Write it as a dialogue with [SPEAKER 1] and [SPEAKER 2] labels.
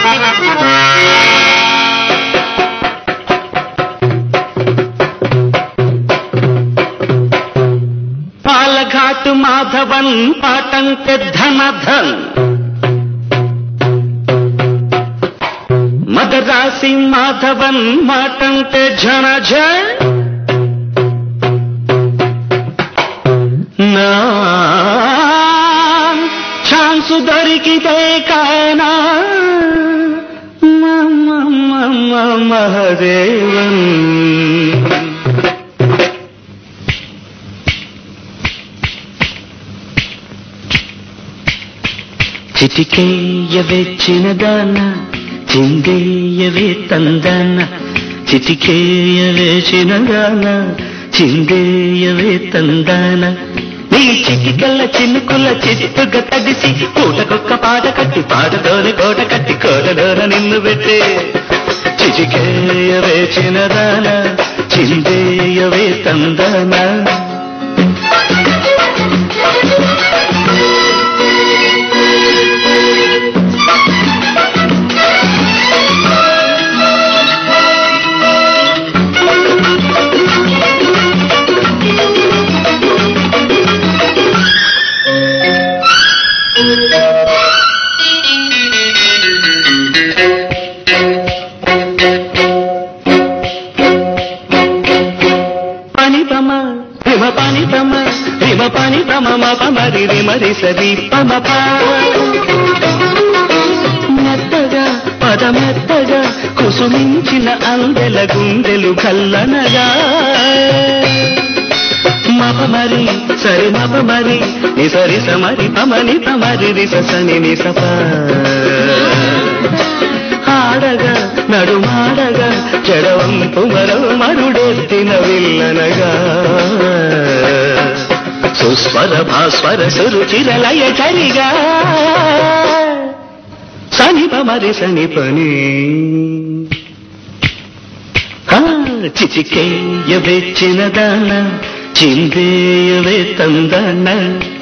[SPEAKER 1] పాలఘాటు మాధవన్ పాటంటే ధనధన్ మదరాసి మాధవన్ మాటంటే ఝణ ఝణ్ నా ఛాన్సు దొరికితే కానా మమ మమ మహదేవన్ చిటికేయవే చిన్నదాన చిందేయవే తందాన చిటికేయవే చిన్నదాన చిందేయవే తందాన నీ చిటికల్ల చినుకుల చిట్టుగా తడిసి పూటకొక్క పాట కట్టి పాటలోని కోట కట్టి కోటలోన నిన్ను పెట్టే చిటికేయవే చిన్నదాన చిందేయవే తందాన పని పమ రిమ పని పమ రిమ పని పమ మ పమరి రిమరి సరి పమ ప మెత్తగా పద మెత్తగా కుసుమించిన అందెల గుండెలు కల్లనగా మప మరి సరి మప మరి ని సరి సమరి పమని పమరి రి సని ని సప ఆడగా నడుమాడగా చెడవంపు మరో మరుడెత్తిన విల్లనగా సుస్వర భాస్వర సురుచిరలయ చరిగా సనిప మరి సనిపని చిచికేయవే చిన్నదాన చిందేయవే తందాన